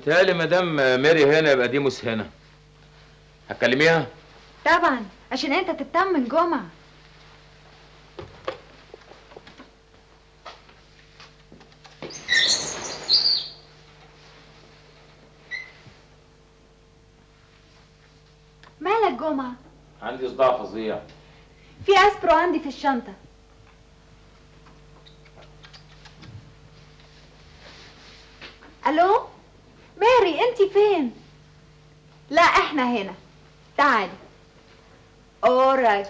بتهيألي مدام ماري هنا يبقى ديموس هنا هتكلميها؟ طبعا عشان انت تطمن جمعة مالك جمعة عندي صداع فظيع في اسبرو عندي في الشنطة الو ماري انت فين لا احنا هنا تعالي اورايت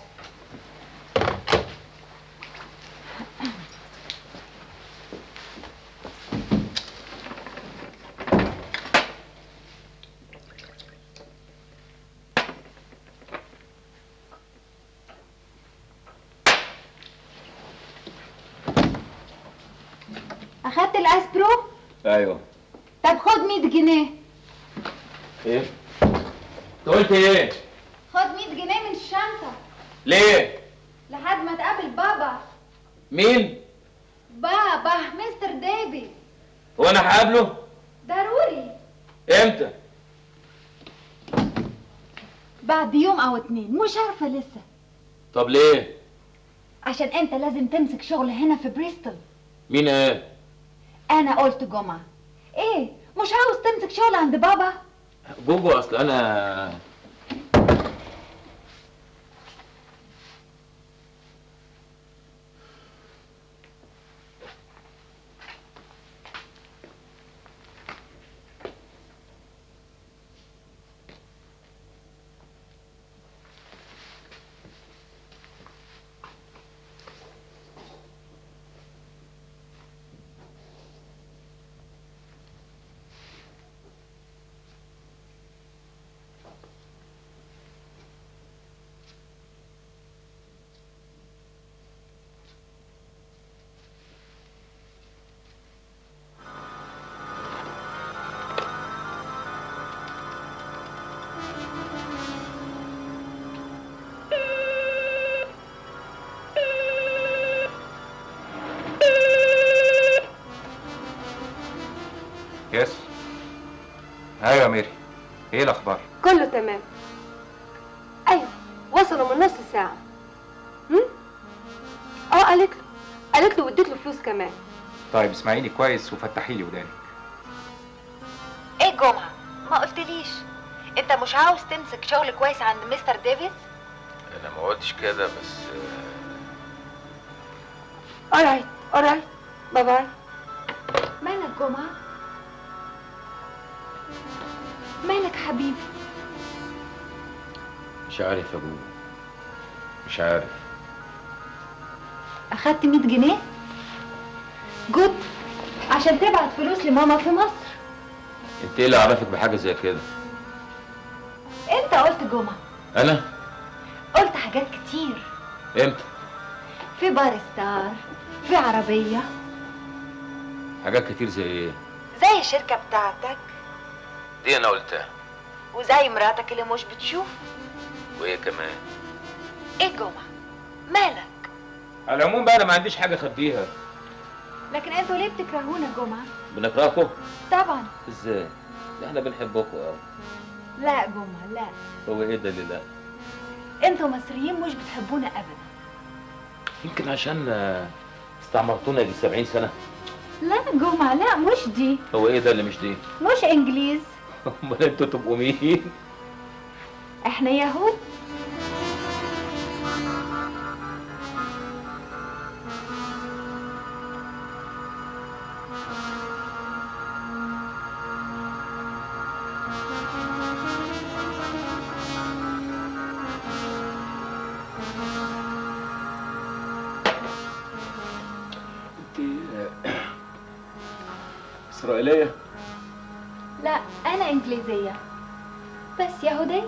اخدت الاسبرو ايوه طب خد 100 جنيه ايه؟ انت قلت ايه؟ خد 100 جنيه من الشنطة ليه؟ لحد ما تقابل بابا مين؟ بابا مستر ديفيد هو انا هقابله؟ ضروري امتى؟ بعد يوم او اتنين مش عارفة لسه طب ليه؟ عشان انت لازم تمسك شغل هنا في بريستول مين قال؟ انا قلت جمعة ايه مش عاوز تمسك شغل عند بابا جوجو اصل انا يس ايوه يا ميري ايه الاخبار كله تمام ايوه وصلوا من نص ساعة هم؟ اه قالت له قالت له واديت له فلوس كمان طيب اسمعيني كويس وفتحي لي ودانك ايه جمعة ما قلتليش انت مش عاوز تمسك شغل كويس عند مستر ديفيد انا ما قلتش كده بس alright alright باي باي مالك جمعة مالك حبيبي مش عارف يا جوجو مش عارف اخدت 100 جنيه جود عشان تبعت فلوس لماما في مصر انت ايه اللي عرفك بحاجه زي كده؟ انت قلت جمعة انا؟ قلت حاجات كتير امتى؟ في بار ستار في عربية حاجات كتير زي ايه؟ زي الشركة بتاعتك دي انا قلتها وزي مراتك اللي مش بتشوف وايه كمان؟ ايه جمعة مالك على العموم بقى انا ما عنديش حاجه اخبيها لكن انتوا ليه بتكرهونا جمعة بنكرهكم؟ طبعا ازاي؟ ده احنا بنحبكم قوي لا جمعة لا هو ايه ده اللي لا؟ انتوا مصريين مش بتحبونا ابدا يمكن عشان آه، استعمرتونا دي 70 سنه لا جمعة لا مش دي هو ايه ده اللي مش دي؟ مش انجليز امال انتوا تبقوا مين؟ احنا يهود اسرائيليه؟ لا انا انجليزية بس يهودية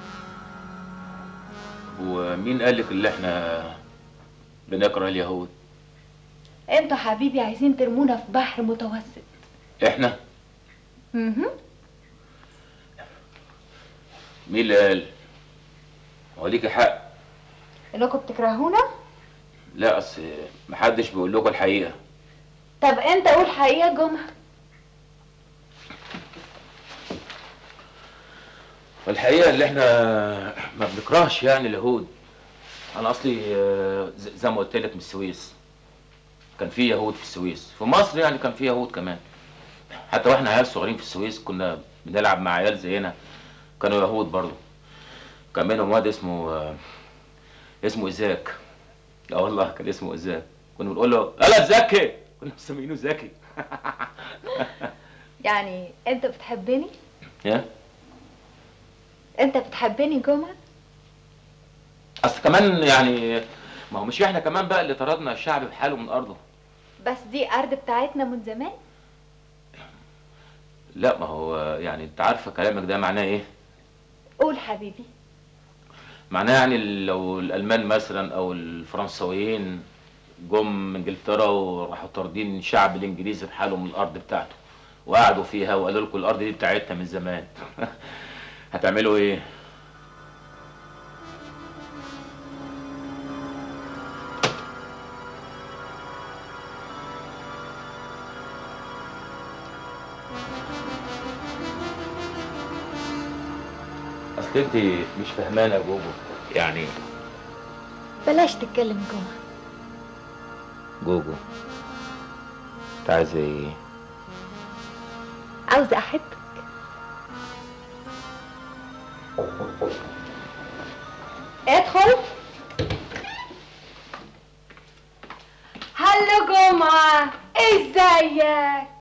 ومين قال لك اللي احنا بنكره اليهود؟ انتوا حبيبي عايزين ترمونا في بحر متوسط احنا؟ مهم. مين اللي قال؟ هو ليكي حق انكم بتكرهونا لا اصل محدش بيقول لكم الحقيقه طب انت قول حقيقة جمعة والحقيقه اللي احنا ما بنكرهش يعني اليهود انا اصلي آه، ز- زي ما قلت لك من السويس كان في يهود في السويس في مصر يعني كان في يهود كمان حتى واحنا عيال صغيرين في السويس كنا بنلعب مع عيال زينا كانوا يهود برضه كان منهم واد اسمه آه، اسمه إزاك لا والله كان اسمه إزاك كنا بنقول له يلا زكي كنا مسمينه زكي يعني انت بتحبني يا انت بتحبني جمعة اصل كمان يعني ما هو مش احنا كمان بقى اللي طردنا الشعب بحاله من ارضه بس دي ارض بتاعتنا من زمان لا ما هو يعني انت عارفه كلامك ده معناه ايه قول حبيبي معناه يعني لو الالمان مثلا او الفرنساويين جم من انجلترا وراحوا طاردين الشعب الانجليزي بحاله من الارض بتاعته وقعدوا فيها وقالوا لكم الارض دي بتاعتنا من زمان هتعملوا ايه اصل انت مش فاهمانه يا جوجو يعني بلاش تتكلم جمعة جوجو انت عايزه ايه عاوزة احبك ادخل هلو جمعة ازيك